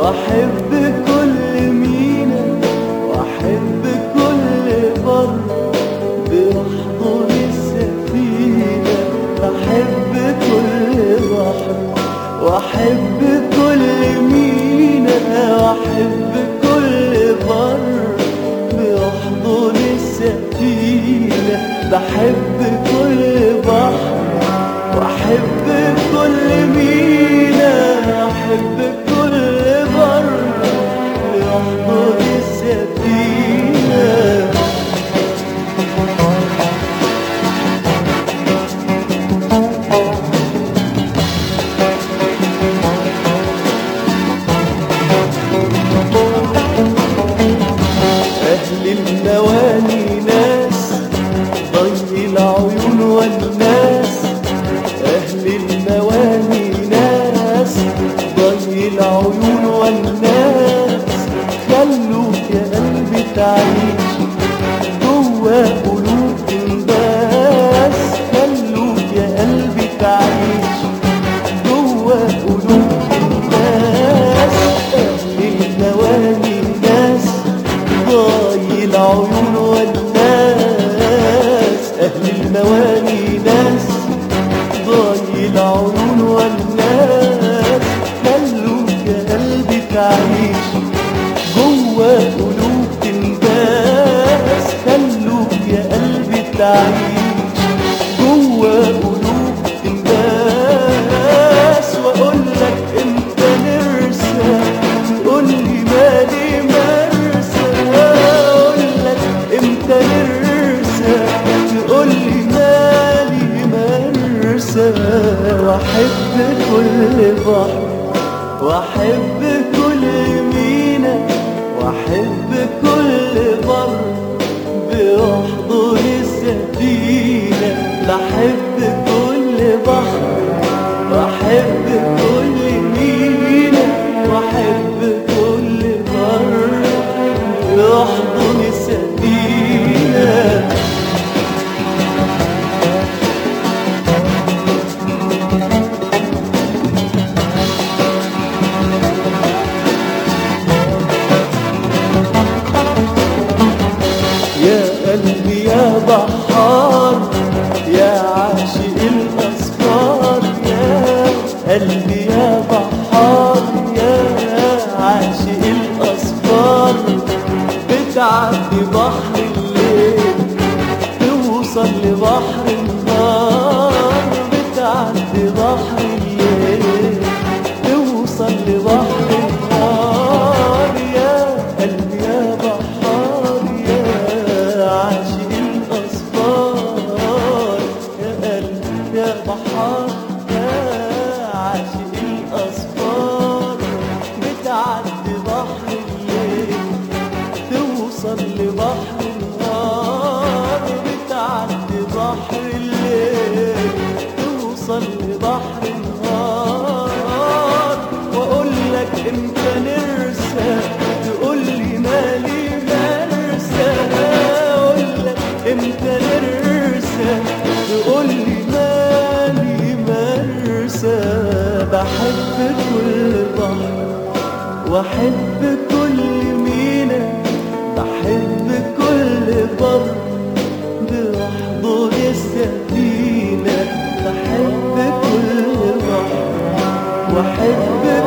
واحب كل مينا واحب كل بر بيحضن السفينة بحب كل بحر واحب كل مينا واحب كل بر بيحضن السفينة بحب كل بحر واحب كل مينا واحب كل بر بيحضن السفينة أهل المواني ناس ضي العيون والناس أهل المواني ناس ضي العيون والناس خلوك يا قلبي تعيش جوا قلوب الناس خلوك يا قلبي تعيش جوا قلوب الناس أهل المواني ناس ضاي العيون والناس أهل المواني ناس ضاي العيون والناس خلوك يا قلبي تعيش جوا قلوب الناس خلوك يا قلبي تعيش جوا قلوب الناس واقول لك انت نرسى تقول لي مالي مرسى اقول لك انت نرسى تقول لي مالي مرسى واحب كل بحر واحب كل مينا واحب كل بر بيحضن السفينة بحب كل بحر واحب كل مينا واحب كل بر بيحضن السفينة يا قلبي يا بحار يا عاشق الأسفار يا قلبي يا بحار يا عاشق الأسفار بتعدي بحر الليل توصل لبحر النار بتعدي بحر الليل توصل لبحر النار يا قلبي يا بحار يا عاشق الأسفار يا قلبي يا بحار يا عاشق الأسفار بتعدي بحر الليل توصل لبحر النار بتعدي بحر الليل توصل لبحر النهار واقول لك انت نرسى تقول لي مالي مرسى اقول لك انت نرسى تقول لي مالي مرسى بحب كل بحر واحب كل مينا بحب كل بر بيحضن السفينة بحب كل بحر واحب